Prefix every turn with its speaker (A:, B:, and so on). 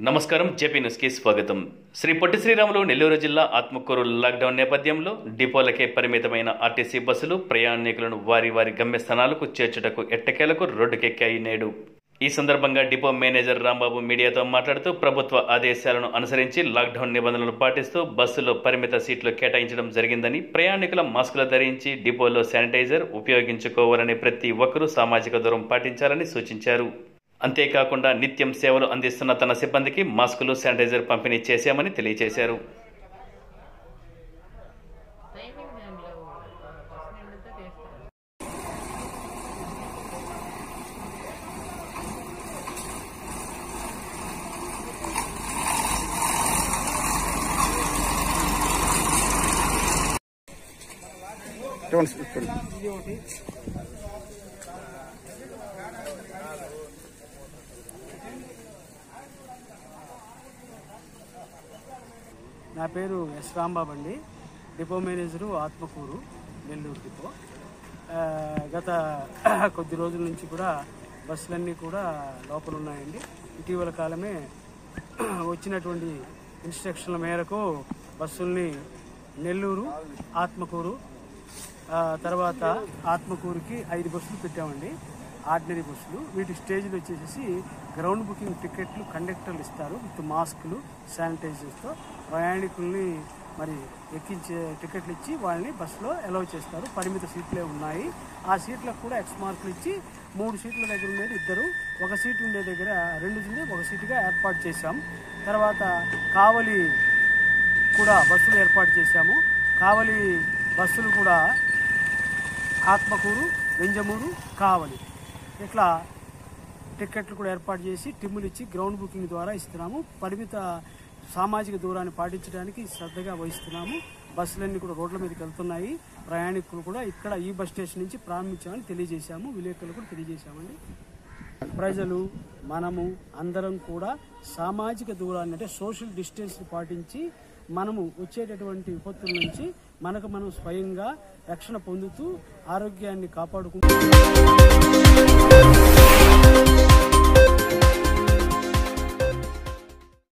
A: నమస్కారం జేపీ న్యూస్కి స్వాగతం శ్రీ పొట్టి శ్రీరాములు నెల్లూరు జిల్లా ఆత్మకూరు లాక్డౌన్ నేపథ్యంలో డిపోలకే పరిమితమైన ఆర్టీసీ బస్సులు ప్రయాణికులను వారి వారి గమ్యస్థానాలకు చేర్చుటకు ఎట్టకేలకు రోడ్డుకెక్కాయి నేడు ఈ సందర్భంగా డిపో మేనేజర్ రాంబాబు మీడియాతో మాట్లాడుతూ ప్రభుత్వ ఆదేశాలను అనుసరించి లాక్డౌన్ నిబంధనలు పాటిస్తూ బస్సులో పరిమిత సీట్లు కేటాయించడం జరిగిందని ప్రయాణికుల మాస్కులు ధరించి డిపోలో శానిటైజర్ ఉపయోగించుకోవాలని ప్రతి ఒక్కరూ సామాజిక దూరం పాటించాలని సూచించారు అంతేకాకుండా నిత్యం సేవలు అందిస్తున్న తన సిబ్బందికి మాస్కులు శానిటైజర్ పంపిణీ చేశామని తెలియజేశారు
B: టైమింగ్ దానిలో బస్ నిండితే చేస్తారు
C: చూడండి చూడండి
D: నా పేరు ఎస్ రాంబాబు అండి depot manager Atmakur Nellore depot ఆ, గత కొద్ది రోజుల నుంచి కూడా బస్సులన్నీ కూడా లోపల ఉన్నాయండి ఇటీవల కాలమే వచ్చినటువంటి ఇన్స్ట్రక్షన్ల మేరకు బస్సుల్ని నెల్లూరు ఆత్మకూరు ఆ, తర్వాత ఆత్మకూరుకి ఐదు బస్సులు పెట్టామండి ఆర్డినరీ బస్సులు వీటి స్టేజ్లు వచ్చేసి గ్రౌండ్ బుకింగ్ టికెట్లు కండక్టర్లు ఇస్తారు విత్ మాస్కులు శానిటైజర్స్తో ప్రయాణికుల్ని మరి ఎక్కించే టికెట్లు ఇచ్చి వాళ్ళని బస్సులో అలౌ చేస్తారు పరిమిత సీట్లే ఉన్నాయి ఆ సీట్లకు కూడా ఎక్స్ మార్కులు ఇచ్చి మూడు సీట్ల దగ్గర ఉండేది ఇద్దరు ఒక సీట్ ఉండే దగ్గర రెండు ఉంది ఒక సీటుగా ఏర్పాటు చేశాం తర్వాత కావలి కూడా బస్సులు ఏర్పాటు చేశాము కావలి బస్సులు కూడా ఆత్మకూరు వెంజమూరు కావలి ఇట్లా టిక్కెట్లు కూడా ఏర్పాటు చేసి టిమ్ములు ఇచ్చి గ్రౌండ్ బుకింగ్ ద్వారా ఇస్తున్నాము పరిమిత సామాజిక దూరాన్ని పాటించడానికి శ్రద్ధగా వహిస్తున్నాము బస్సులన్నీ కూడా రోడ్ల మీదకి వెళ్తున్నాయి ప్రయాణికులు కూడా ఇక్కడ ఈ బస్ స్టేషన్ నుంచి ప్రారంభించామని తెలియజేశాము విలేకరులు కూడా తెలియజేశామండి ప్రజలు మనము అందరం కూడా సామాజిక దూరాన్ని అంటే సోషల్ డిస్టెన్స్ పాటించి మనము వచ్చేటటువంటి విపత్తుల నుంచి మనకు మనం స్వయంగా రక్షణ పొందుతూ ఆరోగ్యాన్ని కాపాడుకుంటూ